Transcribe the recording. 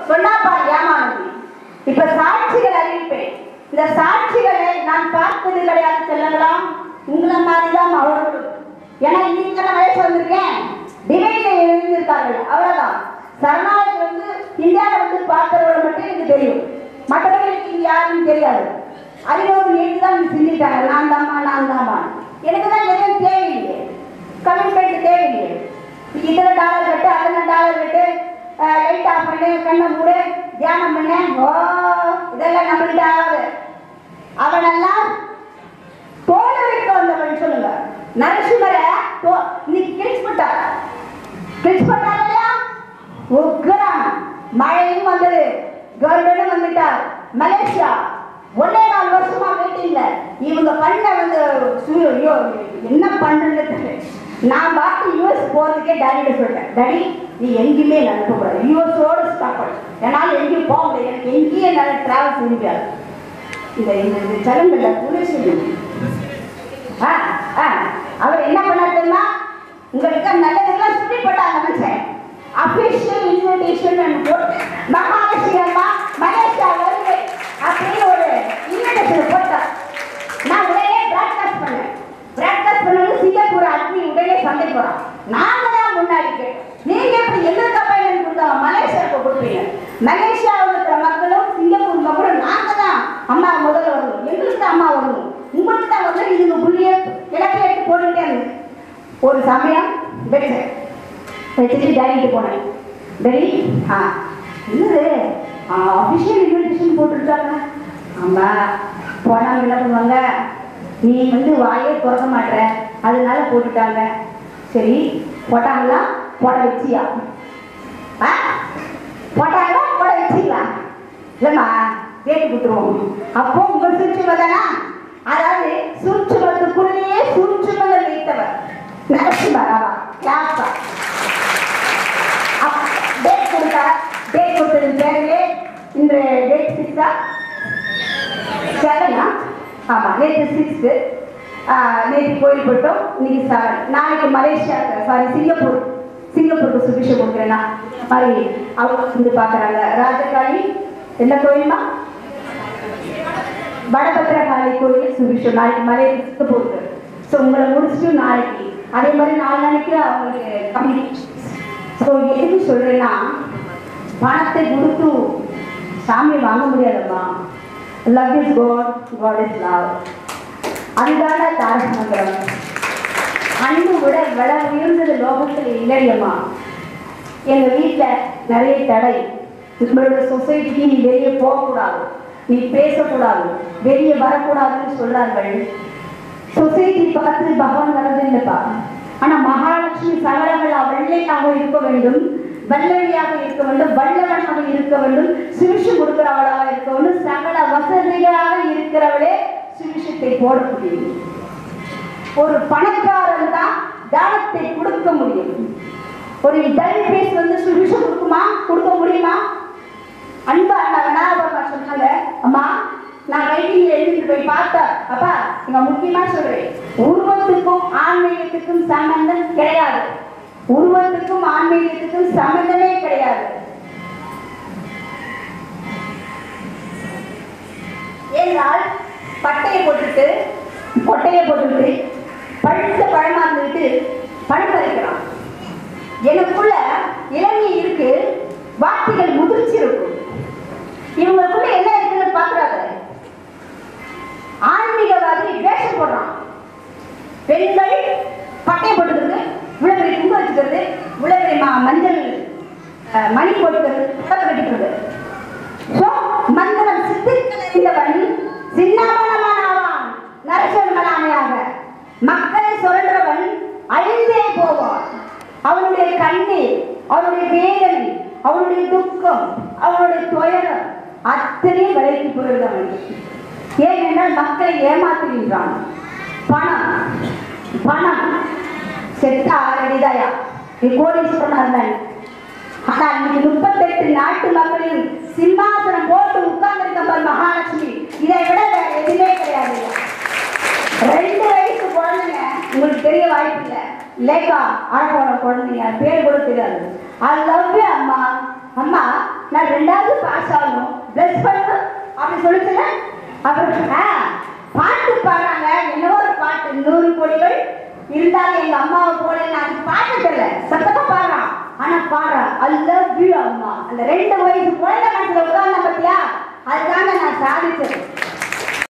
சொன்னா பாரு ஏமானது இப்ப சாட்சிகள் அறிவிப்பேன் இந்த சாட்சிகளை நான் பார்த்தது கிடையாது செல்லங்களா உங்களை மாதிரிதான் அவர்களும் ஏன்னா இன்னைக்கு நான் வயசு வந்திருக்கேன் டிவைட்ல எழுந்திருக்கார்கள் அவ்வளவுதான் சரணாலயம் வந்து இந்தியாவில் வந்து பார்த்தவர்கள் மட்டும் எனக்கு தெரியும் மற்றவர்களுக்கு இங்க யாருன்னு தெரியாது அறிவோடு நேற்று தான் செஞ்சுட்டாங்க நான் தாம்மா நான் தாம்மா எனக்கு தான் எதுவும் தேவையில்லை கமிட்மெண்ட் தேவையில்லை இத்தனை டாலர் கட்டு அத்தனை டாலர் கட்டு லைட் ஆஃப் பண்ணு கண்ணை மூடு தியானம் பண்ணு ஓ இதெல்லாம் நம்மள்கிட்ட ஆகாது அவனெல்லாம் தோழ வைக்க வந்தவன் சொல்லுங்க நரசிம்மரை தோ- இன்னைக்கு கிழிச்சுப்பட்டார் கிழிச்சுப்பட்டார் இல்லையா உக்ரான் மழையும் வந்தது கவர்மெண்டும் வந்துட்டார் மலேசியா ஒன்னே நாலு வருஷமா வெயிட்டிங்ல இவங்க பண்ண வந்து சு- ஐயோ என்ன பண்றது நான் பார்த்து யூஎஸ் போறதுக்கே டாடிட்ட சொல்லிட்டேன் டாடி நீ எங்கேயுமே நடக்கக்கூடாது யூஎஸோட ஸ்டாப் பண்ணு என்னால் எங்கேயும் போக முடியாது எனக்கு எங்கேயும் என்னால் டிராவல் செய்ய முடியாது இந்த இந்த இந்த சலங்கல்ல புலிசு ஆ ஆ அவர் என்ன பண்ணார் தெரியுமா உங்களுக்கு நல்லதெல்லாம் சுட்டி போட்டாங்க மனுஷன் அபிஷியல் இன்விடேஷன் போட்டு மகாலட்சுமி மலேசியா வருகை அப்படின்னு ஒரு இன்விடேஷன் போட்டார் நான் உடனே பிராட்காஸ்ட் பண்ணேன் பிராட்காஸ்ட் பண்ணது சிங்கப்பூர் அக்னி உடனே சண்டை போறான் நாங்க தான் முன்னாடி கேட்டோம் நீங்க எப்படி எங்களுக்கு அப்பாயின்மெண்ட் கொடுத்தாங்க மலேசியாவுக்கு கொடுப்பீங்க மலேசியாவில் இருக்கிற மக்களும் சிங்கப்பூர் மக்களும் நாங்க தான் அம்மா முதல்ல வரணும் எங்களுக்கு தான் அம்மா வரணும் உங்களுக்கு தான் வந்து இதுங்க புள்ளிய கிடப்பை எடுத்து போட்டுக்கிட்டே இருந்தது ஒரு சமயம் வச்சேன் வச்சுட்டு டேடிட்டு போனேன் டேடி ஆ என்னது அஃபிஷியல் இன்விடேஷன் போட்டுருக்காங்க ஆமா போனாங்க என்ன பண்ணுவாங்க நீ வந்து வாயே திறக்க மாட்ற அதனால போட்டுட்டாங்க சரி போட்டாங்களா போட வச்சியா ஆ போட்டாங்களா போட வச்சிங்களா இல்லைம்மா கேட்டு கொடுத்துருவோம் அப்போ உங்கள் சூட்சும தானா அதாவது சூட்சுமத்துக்குள்ளேயே சூட்சுமங்கள் வைத்தவர் நரசிம்மராவா கிளாஸா டேட் கொடுத்தார் டேட் கொடுத்தது பேரிலே இன்று டேட் சிக்ஸா செவனா ஆமாம் நேற்று சிக்ஸ்த்து நேற்று கோயில் போட்டோம் இன்னைக்கு செவன் நாளைக்கு மலேசியா சாரி சிங்கப்பூர் சிங்கப்பூருக்கு சுபிஷம் கொடுக்குறேன்னா மாதிரி அவங்க வந்து பார்க்குறாங்க ராஜகாளி என்ன கோயில்மா வடபத்திரகாளி கோயில் சுபிஷம் நாளைக்கு மலையில சிங்கப்பூருக்கு ஸோ உங்களை முடிச்சுட்டு நாளைக்கு அதே மாதிரி நாலு நாளைக்கு அவங்களுக்கு கம்யூனிகேஷன் ஸோ எதுக்கு சொல்கிறேன்னா பணத்தை கொடுத்து சாமி வாங்க முடியாதம்மா love is God God is love அதுதான தாரக மந்திரம் அன்பு விட விட உயர்ந்தது லோகத்தில் இல்லையம்மா எங்க வீட்டில் நிறைய தடை நம்மளோட சொசைட்டிக்கு நீ வெளியே போகக்கூடாது நீ பேசக்கூடாது வெளியே வரக்கூடாதுன்னு சொல்றார்கள் சொசைட்டி பார்த்து பகவான் வரது இல்லைப்பா ஆனா மகாலட்சுமி சகலங்களா வெள்ளையாக இருக்க வேண்டும் வல்லழியாக இருக்க வேண்டும் வல்லவனாக இருக்க வேண்டும் சுவிஷம் கொடுக்கிறவளாக இருக்க வேண்டும் சகல வசதிகளாக இருக்கிறவளே சுவிஷத்தை போட முடியும் ஒரு பணக்காரன் தான் தானத்தை கொடுக்க முடியும் ஒரு டல் பேஸ் வந்து சுவிஷம் கொடுக்குமா கொடுக்க முடியுமா அன்பா நான் விநாயகமா சொன்னாங்க அம்மா நான் ரைட்டிங்ல எழுதிட்டு போய் பார்த்தேன் அப்பா இங்க முக்கியமா சொல்றேன் உருவத்துக்கும் ஆன்மீகத்துக்கும் சம்பந்தம் கிடையாது உருவத்துக்கும் ஆன்மீகத்துக்கும் சம்பந்தமே கிடையாது ஏனால் பட்டையை போட்டுட்டு கொட்டையை போட்டுட்டு பழுத்த பழமா இருந்துட்டு பழம் பறிக்கிறான் எனக்குள்ள இளமை இருக்கு வார்த்தைகள் முதிர்ச்சி இருக்கும் இவங்களுக்குள்ள என்ன இருக்குன்னு பாக்குறாங்க ஆன்மீகவாதி வேஷம் போடுறான் பெண்கள் பட்டை போட்டுக்கிறது இவ்வளவு பெரிய குங்கு வச்சுக்கிறது இவ்வளவு பெரிய ம- மஞ்சள் அஹ், மணி போட்டுக்கிறது புடவை கட்டிக்கிறது ஸோ மந்திரம் சித்திகள் அறிந்தவன் சின்னாமணமானாவான் நரசிம்மனாமையாக மக்களை சுரண்டவன் அழிந்தே போவான் அவனுடைய கண்ணீர் அவனுடைய வேதனை அவனுடைய துக்கம் அவனுடைய துயரம் அத்தனை விலைக்கு போயிடுது அவனுக்கு ஏனென்றால் மக்களை ஏமாற்றுகின்றான் பணம் பணம் செத்தா ரெடிதாயா நீ கோடீஸ்வரனா இருந்தான் ஆனா இன்னைக்கு முப்பத்தெட்டு நாட்டு மக்களின் சிம்மாசனம் போட்டு உட்கார்ந்திருக்க பார் மகாலட்சுமி இதை விட வேற எதுவுமே கிடையாது ரெண்டு வயசு குழந்தைங்க உங்களுக்கு தெரிய வாய்ப்பு இல்லை லேக்கா அழகான குழந்தைங்க பேர் கூட தெரியாது ஐ லவ் யூ அம்மா அம்மா நான் ரெண்டாவது பாஸ் ஆகணும் பிளஸ் பண்ணு அப்படி சொல்லிச்சுல அப்புறம் ஆ, பாட்டு பாடுறாங்க என்னவோ ஒரு பாட்டு நூறு கோடிகள் இருந்தாலும் எங்க அம்மாவை போல நான் பாட்டு தெரியல சத்தமா பாடுறான் ஆனா பாடுறான் ஐ லவ் யூ அம்மா அந்த ரெண்டு வயசு குழந்தை மனசுல உட்கார்ந்த பத்தியா அதுதாங்க நான் சாதிச்சது